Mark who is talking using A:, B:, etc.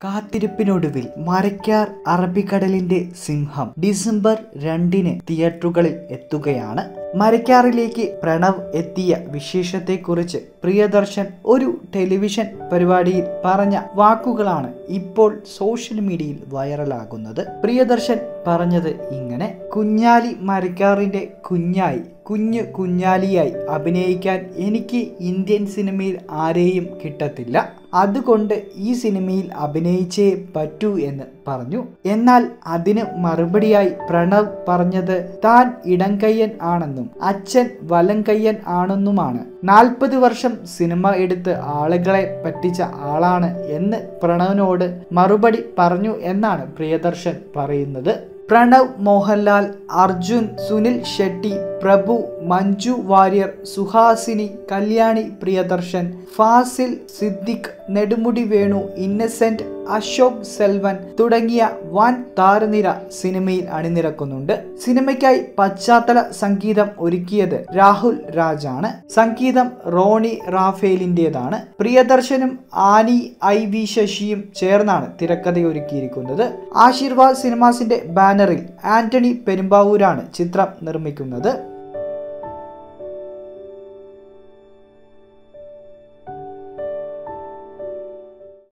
A: കാത്തിരിപ്പിനൊടുവിൽ മരക്കാർ അറബിക്കടലിന്റെ സിംഹം ഡിസംബർ രണ്ടിന് തിയേറ്ററുകളിൽ എത്തുകയാണ് മരക്കാറിലേക്ക് പ്രണവ് എത്തിയ വിശേഷത്തെക്കുറിച്ച് പ്രിയദർശൻ ഒരു ടെലിവിഷൻ പരിപാടിയിൽ പറഞ്ഞ വാക്കുകളാണ് ഇപ്പോൾ സോഷ്യൽ മീഡിയയിൽ വൈറലാകുന്നത് പ്രിയദർശൻ പറഞ്ഞത് ഇങ്ങനെ കുഞ്ഞാലി മരക്കാറിന്റെ കുഞ്ഞായി കുഞ്ഞു കുഞ്ഞാലിയായി അഭിനയിക്കാൻ എനിക്ക് ഇന്ത്യൻ സിനിമയിൽ ആരെയും കിട്ടത്തില്ല അതുകൊണ്ട് ഈ സിനിമയിൽ അഭിനയിച്ചേ പറ്റൂ എന്ന് പറഞ്ഞു എന്നാൽ അതിന് മറുപടിയായി പ്രണവ് പറഞ്ഞത് താൻ ഇടംകയ്യൻ ആണെന്നും അച്ഛൻ വലംകയ്യൻ ആണെന്നുമാണ് നാൽപ്പത് വർഷം സിനിമ എടുത്ത് ആളുകളെ പറ്റിച്ച ആളാണ് എന്ന് പ്രണവിനോട് മറുപടി പറഞ്ഞു എന്നാണ് പ്രിയദർശൻ പറയുന്നത് പ്രണവ് മോഹൻലാൽ അർജുൻ സുനിൽ ഷെട്ടി പ്രഭു മഞ്ജു വാര്യർ സുഹാസിനി കല്യാണി പ്രിയദർശൻ ഫാസിൽ സിദ്ദിഖ് നെടുമുടി വേണു ഇന്നസെന്റ് അശോക് സെൽവൻ തുടങ്ങിയ വൻ താരനിര സിനിമയിൽ അണിനിരക്കുന്നുണ്ട് സിനിമയ്ക്കായി പശ്ചാത്തല സംഗീതം ഒരുക്കിയത് രാഹുൽ രാജാണ് സംഗീതം റോണി റാഫേലിൻ്റെതാണ് പ്രിയദർശനും ആനി ഐ വി ശശിയും ചേർന്നാണ് തിരക്കഥയൊരുക്കിയിരിക്കുന്നത് ആശീർവാദ് സിനിമാസിന്റെ ബാനറിൽ ആന്റണി പെരുമ്പാവൂരാണ് ചിത്രം നിർമ്മിക്കുന്നത്